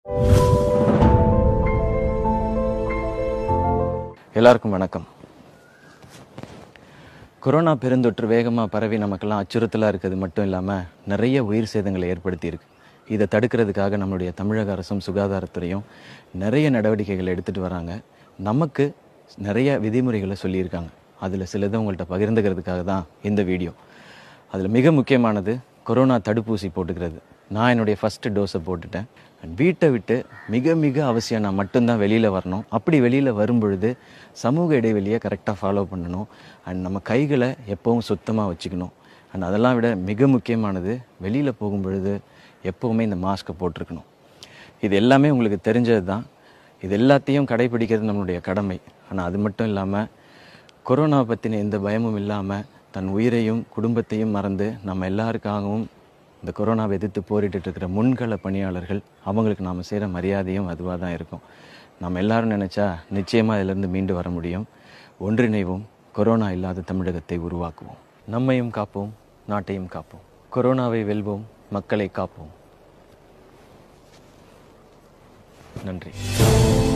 எல்லாருக்கும் வணக்கம் கொரோனா பெருந்தொற்று வேகமாக பரவி நமக்கெல்லாம் அச்சுறுத்தலாக இருக்கிறது மட்டும் இல்லாமல் நிறைய உயிர் சேதங்களை ஏற்படுத்தியிருக்கு இதை தடுக்கிறதுக்காக நம்மளுடைய தமிழக அரசும் சுகாதாரத்துறையும் நிறைய நடவடிக்கைகள் எடுத்துகிட்டு வராங்க நமக்கு நிறைய விதிமுறைகளை சொல்லியிருக்காங்க அதில் சிலதை உங்கள்கிட்ட பகிர்ந்துக்கிறதுக்காக தான் இந்த வீடியோ அதில் மிக முக்கியமானது கொரோனா தடுப்பூசி போட்டுக்கிறது நான் என்னுடைய ஃபஸ்ட்டு டோஸை போட்டுட்டேன் And வீட்டை விட்டு மிக மிக அவசியம் நான் மட்டும்தான் வெளியில் வரணும் அப்படி வெளியில் வரும் பொழுது சமூக இடைவெளியை கரெக்டாக ஃபாலோ பண்ணணும் அண்ட் நம்ம கைகளை எப்பவும் சுத்தமாக வச்சுக்கணும் அண்ட் அதெல்லாம் விட மிக முக்கியமானது வெளியில் போகும் பொழுது எப்போவுமே இந்த மாஸ்க்கை போட்டிருக்கணும் இது எல்லாமே உங்களுக்கு தெரிஞ்சது தான் இது எல்லாத்தையும் கடைபிடிக்கிறது நம்மளுடைய கடமை ஆனால் அது மட்டும் இல்லாமல் கொரோனா பற்றின எந்த பயமும் இல்லாமல் தன் உயிரையும் குடும்பத்தையும் மறந்து நம்ம எல்லாருக்காகவும் இந்த கொரோனாவை எதிர்த்து போரிட்டு இருக்கிற முன்கள பணியாளர்கள் அவங்களுக்கு நாம் செய்கிற மரியாதையும் அதுவாக தான் இருக்கும் நம்ம எல்லாரும் நினச்சா நிச்சயமாக இதிலிருந்து மீண்டு வர முடியும் ஒன்றிணைவோம் கொரோனா இல்லாத தமிழகத்தை உருவாக்குவோம் நம்மையும் காப்போம் நாட்டையும் காப்போம் கொரோனாவை வெல்வோம் மக்களை காப்போம் நன்றி